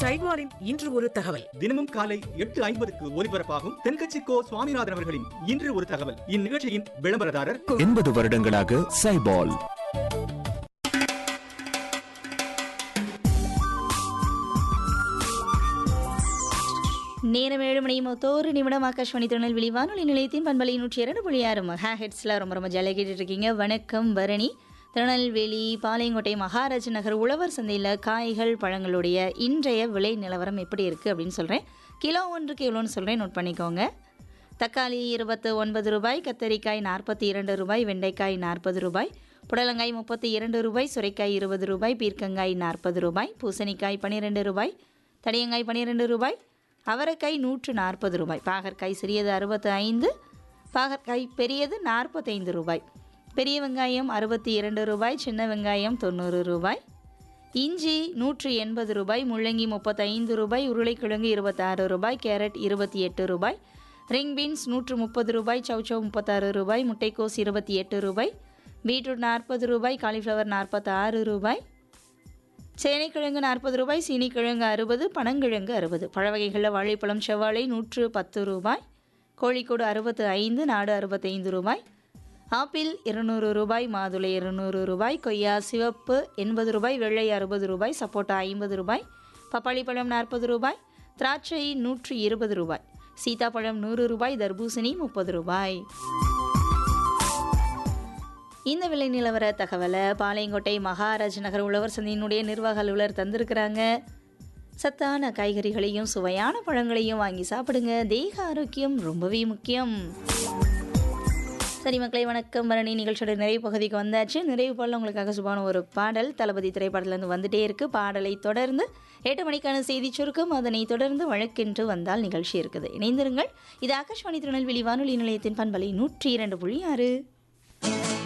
சைட்வாரின் இன்று ஒரு தகவல் தினமும் காலை எட்டு ஐம்பதுக்கு ஒலிபரப்பாகும் தென்கட்சி கோ சுவாமிநாதன் அவர்களின் இன்று ஒரு தகவல் இந்நிகழ்ச்சியின் விளம்பரதாரர் எண்பது வருடங்களாக சைபால் நேரம் ஏழு மணி மொத்தோரு நிமிடம் ஆகாஷ்வாணி திருநெல்வேலி வானொலி நிலையத்தின் பண்பலை நூற்றி இரண்டு புள்ளி ஆறு மெகா ஹெட்ஸில் ரொம்ப ரொம்ப ஜாலியாக கேட்டுட்டு இருக்கீங்க வணக்கம் பரணி திருநெல்வேலி பாளையங்கோட்டை மகாராஜ் நகர் உழவர் சந்தையில் காய்கள் பழங்களுடைய இன்றைய விலை நிலவரம் எப்படி இருக்குது அப்படின்னு சொல்கிறேன் கிலோ ஒன்றுக்கு எவ்வளோன்னு சொல்கிறேன் நோட் பண்ணிக்கோங்க தக்காளி இருபத்து ஒன்பது ரூபாய் கத்தரிக்காய் நாற்பத்தி இரண்டு ரூபாய் வெண்டைக்காய் நாற்பது ரூபாய் புடலங்காய் முப்பத்தி இரண்டு ரூபாய் சுரைக்காய் இருபது ரூபாய் பீர்க்கங்காய் நாற்பது ரூபாய் பூசணிக்காய் பன்னிரெண்டு ரூபாய் தடியங்காய் பன்னிரெண்டு ரூபாய் அவரைக்காய் நூற்று நாற்பது ரூபாய் பாகற்காய் சிறியது அறுபத்து ஐந்து பாகற்காய் பெரியது நாற்பத்தைந்து ரூபாய் பெரிய வெங்காயம் அறுபத்தி இரண்டு ரூபாய் சின்ன வெங்காயம் தொண்ணூறு ரூபாய் இஞ்சி நூற்று எண்பது ரூபாய் முள்ளங்கி முப்பத்தைந்து ரூபாய் உருளைக்கிழங்கு இருபத்தாறு ரூபாய் கேரட் இருபத்தி எட்டு ரூபாய் ரிங் பீன்ஸ் நூற்று முப்பது ரூபாய் சௌச்சவ் முப்பத்தாறு ரூபாய் முட்டைக்கோஸ் இருபத்தி எட்டு ரூபாய் பீட்ரூட் நாற்பது ரூபாய் காலிஃப்ளவர் நாற்பத்தாறு ரூபாய் சேனைக்கிழங்கு நாற்பது ரூபாய் சீனிக்கிழங்கு அறுபது பனங்கிழங்கு அறுபது பழ வகைகளில் வாழைப்பழம் செவ்வாழை நூற்று பத்து ரூபாய் கோழிக்கோடு அறுபத்து ஐந்து நாடு அறுபத்தைந்து ரூபாய் ஆப்பிள் இருநூறு ரூபாய் மாதுளை இருநூறு ரூபாய் கொய்யா சிவப்பு எண்பது ரூபாய் வெள்ளை அறுபது ரூபாய் சப்போட்டா ஐம்பது ரூபாய் பப்பாளி பழம் நாற்பது ரூபாய் திராட்சை நூற்று இருபது ரூபாய் சீதாப்பழம் நூறு ரூபாய் தர்பூசணி முப்பது ரூபாய் இந்த விலை நிலவர தகவலை பாளையங்கோட்டை மகாராஜ் நகர் உழவர் சந்தையினுடைய நிர்வாக அலுவலர் தந்திருக்கிறாங்க சத்தான காய்கறிகளையும் சுவையான பழங்களையும் வாங்கி சாப்பிடுங்க தேக ஆரோக்கியம் ரொம்பவே முக்கியம் சரி மக்களை வணக்கம் மரணி நிகழ்ச்சியோட நிறைவு பகுதிக்கு வந்தாச்சு நிறைவு பாடல உங்களுக்காக சுபான ஒரு பாடல் தளபதி திரைப்படத்துலேருந்து வந்துட்டே இருக்கு பாடலை தொடர்ந்து எட்டு மணிக்கான செய்தி சுருக்கம் அதனை தொடர்ந்து வழக்கென்று வந்தால் நிகழ்ச்சி இருக்குது இணைந்திருங்கள் இது ஆகாஷ்வாணி திருநெல்வேலி வானொலி நிலையத்தின் பண்பலை நூற்றி இரண்டு புள்ளி ஆறு